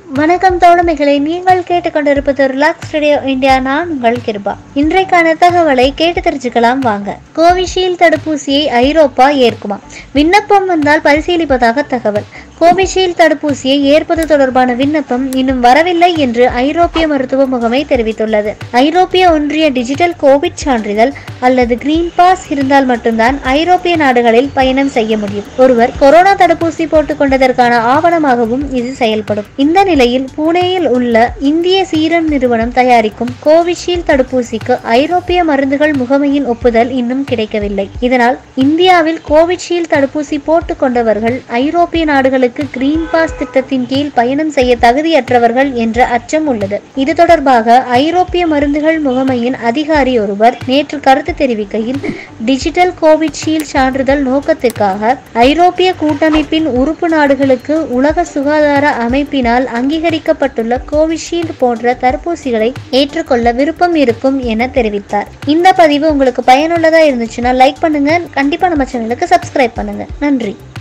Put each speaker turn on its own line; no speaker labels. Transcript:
வணக்கம் தோழமைகளை நீங்கள் கேட்டுக்கொண்டிருப்பது ரிலாக்ஸ் ரேடியோ இந்தியா நான் உங்கள் கிருபா இன்றைக்கான தகவலை கேட்டு தெரிஞ்சுக்கலாம் வாங்க கோவிஷீல்டு தடுப்பூசியை ஐரோப்பா ஏற்குமா விண்ணப்பம் வந்தால் பரிசீலிப்பதாக தகவல் கோவிஷீல்டு தடுப்பூசியை ஏற்பது தொடர்பான விண்ணப்பம் இன்னும் வரவில்லை என்று ஐரோப்பிய மருத்துவ முகமை தெரிவித்துள்ளது ஐரோப்பிய ஒன்றிய டிஜிட்டல் கோவிட் சான்றிதழ் அல்லது கிரீன் பாஸ் இருந்தால் மட்டும்தான் ஐரோப்பிய நாடுகளில் பயணம் செய்ய முடியும் ஒருவர் கொரோனா தடுப்பூசி போட்டுக் கொண்டதற்கான ஆவணமாகவும் இது செயல்படும் இந்த நிலையில் புனேயில் உள்ள இந்திய சீரம் நிறுவனம் தயாரிக்கும் கோவிஷீல்டு தடுப்பூசிக்கு ஐரோப்பிய மருந்துகள் முகமையின் ஒப்புதல் இன்னும் கிடைக்கவில்லை இதனால் இந்தியாவில் கோவிஷீல்டு தடுப்பூசி போட்டுக் கொண்டவர்கள் ஐரோப்பிய நாடுகளுக்கு கிரீன் பாஸ் திட்டத்தின் கீழ் பயணம் செய்ய தகுதியற்றவர்கள் என்ற அச்சம் உள்ளது இது தொடர்பாக ஐரோப்பிய மருந்துகள் முகமையின் அதிகாரி ஒருவர் நேற்று கருத்து தெரிவிக்கையில் டிஜிட்டல் கோவிஷீல்டு சான்றிதழ் நோக்கத்திற்காக ஐரோப்பிய கூட்டமைப்பின் உறுப்பு நாடுகளுக்கு உலக சுகாதார அமைப்பினால் அங்கீகரிக்கப்பட்டுள்ள கோவிஷீல்டு போன்ற தடுப்பூசிகளை ஏற்றுக்கொள்ள விருப்பம் இருக்கும் என தெரிவித்தார் இந்த பதிவு உங்களுக்கு பயனுள்ளதா இருந்துச்சுன்னா லைக் பண்ணுங்க கண்டிப்பா நம்ம சேனலுக்கு சப்ஸ்கிரைப் பண்ணுங்க நன்றி